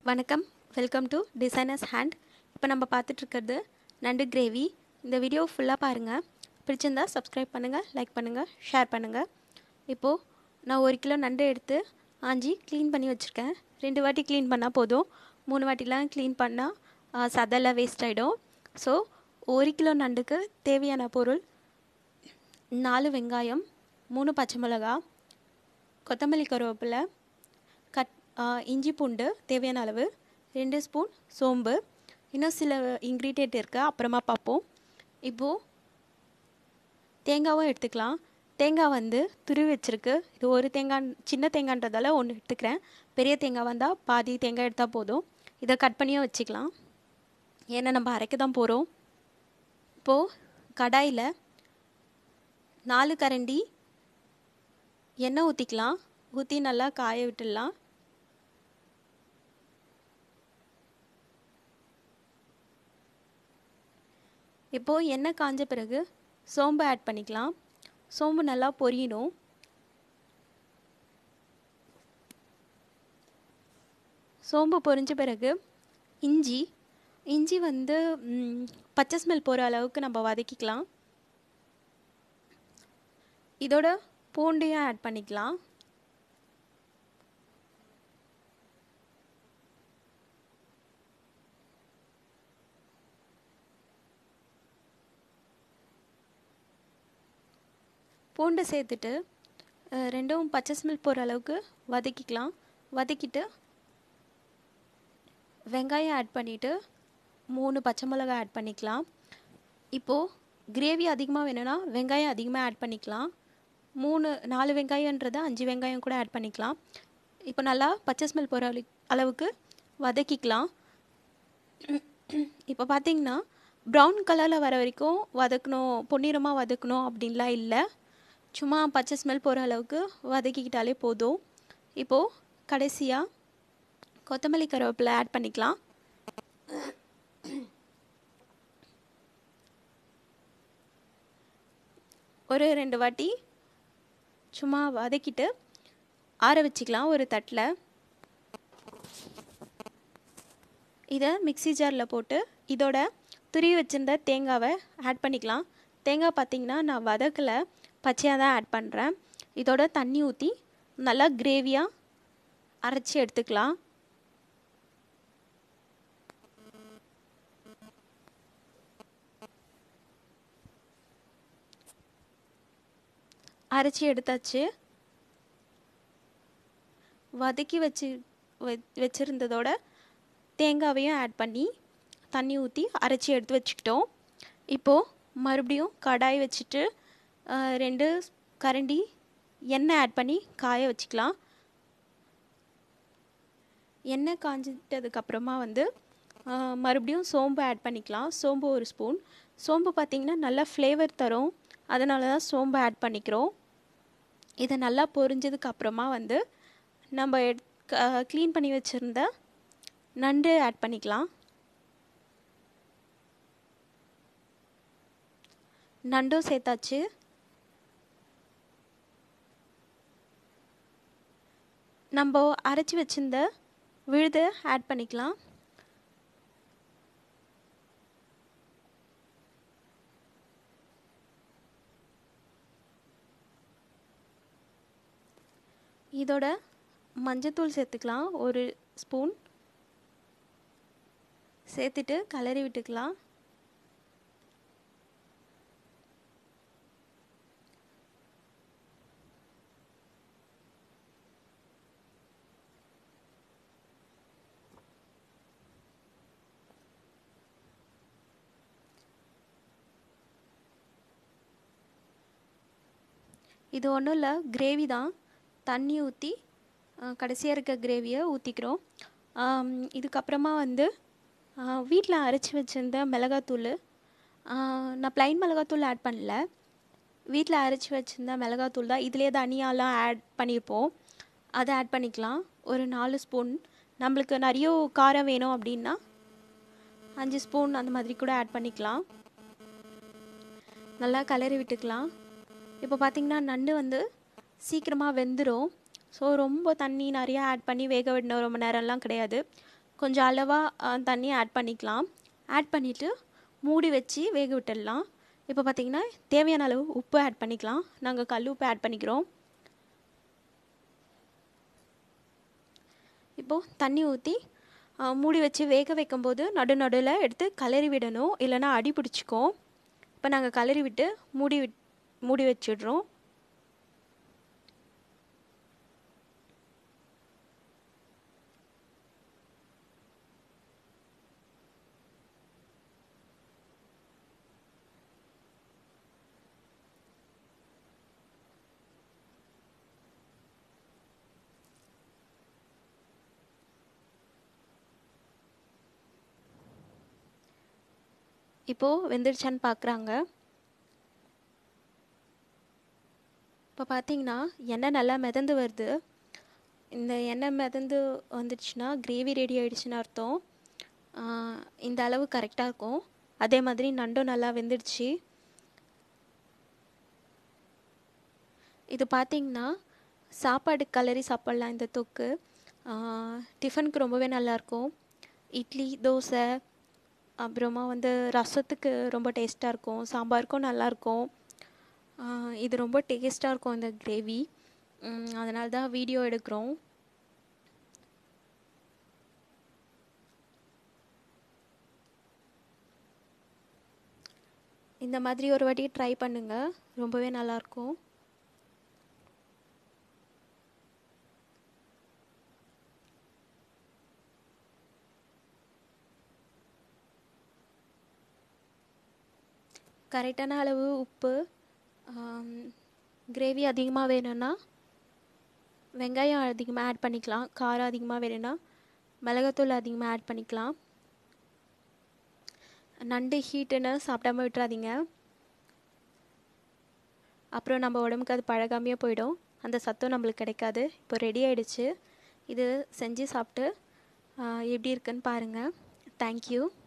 வணக்கம் welcome to designers hand இப்போ நம்ம பார்த்துட்ருக்கிறது நண்டு கிரேவி இந்த வீடியோ ஃபுல்லாக பாருங்கள் பிடிச்சிருந்தா சப்ஸ்கிரைப் பண்ணுங்கள் லைக் பண்ணுங்கள் ஷேர் பண்ணுங்கள் இப்போது நான் ஒரு கிலோ நண்டு எடுத்து ஆஞ்சி க்ளீன் பண்ணி வச்சுருக்கேன் ரெண்டு வாட்டி க்ளீன் பண்ணால் போதும் மூணு வாட்டிலாம் க்ளீன் பண்ணால் சதெல்லாம் வேஸ்ட் ஆகிடும் ஸோ ஒரு கிலோ நண்டுக்கு தேவையான பொருள் நாலு வெங்காயம் மூணு பச்சை மிளகா கொத்தமல்லி கருவேப்பிலை கட் இஞ்சி பூண்டு தேவையான அளவு ரெண்டு ஸ்பூன் சோம்பு இன்னும் சில இன்க்ரீடியன்ட் இருக்குது அப்புறமா பார்ப்போம் இப்போது தேங்காவும் எடுத்துக்கலாம் தேங்காய் வந்து துருவி வச்சுருக்கு இது ஒரு தேங்காய் சின்ன தேங்காய்ன்றதால ஒன்று எடுத்துக்கிறேன் பெரிய தேங்காய் வந்தால் பாதி தேங்காய் எடுத்தால் போதும் இதை கட் பண்ணியும் வச்சுக்கலாம் ஏன்னா நம்ம அரைக்க தான் போகிறோம் இப்போது கடாயில் நாலு கரண்டி எண்ணெய் ஊற்றிக்கலாம் ஊற்றி நல்லா காய விட்டுடலாம் இப்போது எண்ணெய் காஞ்ச பிறகு சோம்பு ஆட் பண்ணிக்கலாம் சோம்பு நல்லா பொரியணும் சோம்பு பொரிஞ்ச பிறகு இஞ்சி இஞ்சி வந்து பச்சை ஸ்மெல் போகிற அளவுக்கு நம்ம வதக்கிக்கலாம் இதோட பூண்டையும் ஆட் பண்ணிக்கலாம் பூண்டை சேர்த்துட்டு ரெண்டும் பச்சை ஸ்மெல் போகிற அளவுக்கு வதக்கிக்கலாம் வதக்கிட்டு வெங்காயம் ஆட் பண்ணிவிட்டு மூணு பச்சை மிளகாய் ஆட் பண்ணிக்கலாம் இப்போது கிரேவி அதிகமாக வேணும்னா வெங்காயம் அதிகமாக ஆட் பண்ணிக்கலாம் மூணு நாலு வெங்காயன்றதை அஞ்சு வெங்காயம் கூட ஆட் பண்ணிக்கலாம் இப்போ நல்லா பச்சை ஸ்மெல் போகிற அளவுக்கு வதக்கிக்கலாம் இப்போ பார்த்தீங்கன்னா ப்ரௌன் கலரில் வர வரைக்கும் வதக்கணும் பொன்னிறமாக வதக்கணும் அப்படின்லாம் இல்லை சும்மா பச்சை ஸ்மெல் போகிற அளவுக்கு வதக்கிக்கிட்டாலே போதும் இப்போது கடைசியாக கொத்தமல்லி கருவேப்பிலை ஆட் பண்ணிக்கலாம் ஒரு ரெண்டு வாட்டி சும்மா வதக்கிட்டு ஆற வச்சுக்கலாம் ஒரு தட்டில் இதை மிக்சி ஜாரில் போட்டு இதோட துருவி வச்சுருந்த தேங்காவை ஆட் பண்ணிக்கலாம் தேங்காய் பார்த்திங்கன்னா நான் வதக்கலை பச்சையாக தான் ஆட் பண்ணுறேன் இதோட தண்ணி ஊற்றி நல்லா கிரேவியாக அரைச்சி எடுத்துக்கலாம் அரைச்சி எடுத்தாச்சு வதக்கி வச்சு வச்சுருந்ததோட தேங்காவையும் ஆட் பண்ணி தண்ணி ஊற்றி அரைச்சி எடுத்து வச்சுக்கிட்டோம் இப்போது மறுபடியும் கடாய் வச்சுட்டு ரெண்டு கரண்டி எண்ணெய் ஆட் பண்ணி காய வச்சுக்கலாம் எண்ணெய் காஞ்சிட்டதுக்கப்புறமா வந்து மறுபடியும் சோம்பு ஆட் பண்ணிக்கலாம் சோம்பு ஒரு ஸ்பூன் சோம்பு பார்த்திங்கன்னா நல்லா ஃப்ளேவர் தரும் அதனால தான் சோம்பு ஆட் பண்ணிக்கிறோம் இதை நல்லா பொரிஞ்சதுக்கு அப்புறமா வந்து நம்ம க்ளீன் பண்ணி வச்சுருந்த நண்டு ஆட் பண்ணிக்கலாம் நண்டும் சேர்த்தாச்சு நம்ம அரைச்சி வச்சிருந்த விழுதை ஆட் பண்ணிக்கலாம் இதோட மஞ்சத்தூள் சேர்த்துக்கலாம் ஒரு ஸ்பூன் சேர்த்துட்டு கலரி விட்டுக்கலாம் இது ஒன்றும் இல்லை கிரேவி தான் தண்ணி ஊற்றி கடைசியாக இருக்க கிரேவியை ஊற்றிக்கிறோம் இதுக்கப்புறமா வந்து வீட்டில் அரைச்சி வச்சுருந்த மிளகாத்தூள் நான் ப்ளைன் மிளகாத்தூள் ஆட் பண்ணல வீட்டில் அரைச்சி வச்சுருந்த மிளகாத்தூள் தான் இதிலே தனியாலாம் ஆட் பண்ணியிருப்போம் அதை ஆட் பண்ணிக்கலாம் ஒரு நாலு ஸ்பூன் நம்மளுக்கு நிறைய காரம் வேணும் அப்படின்னா அஞ்சு ஸ்பூன் அந்த மாதிரி கூட ஆட் பண்ணிக்கலாம் நல்லா கலரி விட்டுக்கலாம் இப்போ பார்த்திங்கன்னா நண்டு வந்து சீக்கிரமாக வெந்துடும் ஸோ ரொம்ப தண்ணி நிறையா ஆட் பண்ணி வேக விடணும் ரொம்ப நேரம்லாம் கிடையாது கொஞ்சம் அளவாக தண்ணி ஆட் பண்ணிக்கலாம் ஆட் பண்ணிவிட்டு மூடி வச்சு வேக விட்டுடலாம் இப்போ பார்த்திங்கன்னா தேவையான அளவு உப்பு ஆட் பண்ணிக்கலாம் நாங்கள் கல் உப்பு ஆட் பண்ணிக்கிறோம் இப்போது தண்ணி ஊற்றி மூடி வச்சு வேக வைக்கும்போது நடு நடுவில் எடுத்து கலரி விடணும் இல்லைன்னா அடி பிடிச்சிக்கும் இப்போ நாங்கள் கலரி விட்டு மூடி விட் மூடி வச்சிடுறோம் இப்போது வெந்துருச்சான்னு பார்க்குறாங்க இப்போ பார்த்தீங்கன்னா எண்ணெய் நல்லா மிதந்து வருது இந்த எண்ணெய் மிதந்து வந்துடுச்சுன்னா கிரேவி ரெடி ஆகிடுச்சின்னு அர்த்தம் இந்த அளவு கரெக்டாக இருக்கும் அதே மாதிரி நண்டும் நல்லா வெந்துடுச்சு இது பார்த்திங்கன்னா சாப்பாடு கலரி சாப்பிட்லாம் இந்த தொக்கு டிஃபனுக்கு ரொம்பவே நல்லாயிருக்கும் இட்லி தோசை அப்புறமா வந்து ரசத்துக்கு ரொம்ப டேஸ்ட்டாக இருக்கும் சாம்பாருக்கும் நல்லாயிருக்கும் இது ரொம்ப டேஸ்ட்டாக இருக்கும் இந்த கிரேவி அதனால தான் வீடியோ எடுக்கிறோம் இந்த மாதிரி ஒரு வாட்டி ட்ரை பண்ணுங்கள் ரொம்பவே நல்லாயிருக்கும் கரெக்டான அளவு உப்பு கிரேவி அதிகமாக வேணும்னா வெங்காயம் அதிகமாக ஆட் பண்ணிக்கலாம் காரம் அதிகமாக வேணும்னா மிளகாத்தூள் அதிகமாக ஆட் பண்ணிக்கலாம் நண்டு ஹீட்டுன்னு சாப்பிடாம விட்டுறாதீங்க அப்புறம் நம்ம உடம்புக்கு அது பழகாமையே போயிடும் அந்த சத்தம் நம்மளுக்கு கிடைக்காது இப்போ ரெடி ஆகிடுச்சு இது செஞ்சு சாப்பிட்டு எப்படி இருக்குன்னு பாருங்கள் தேங்க்யூ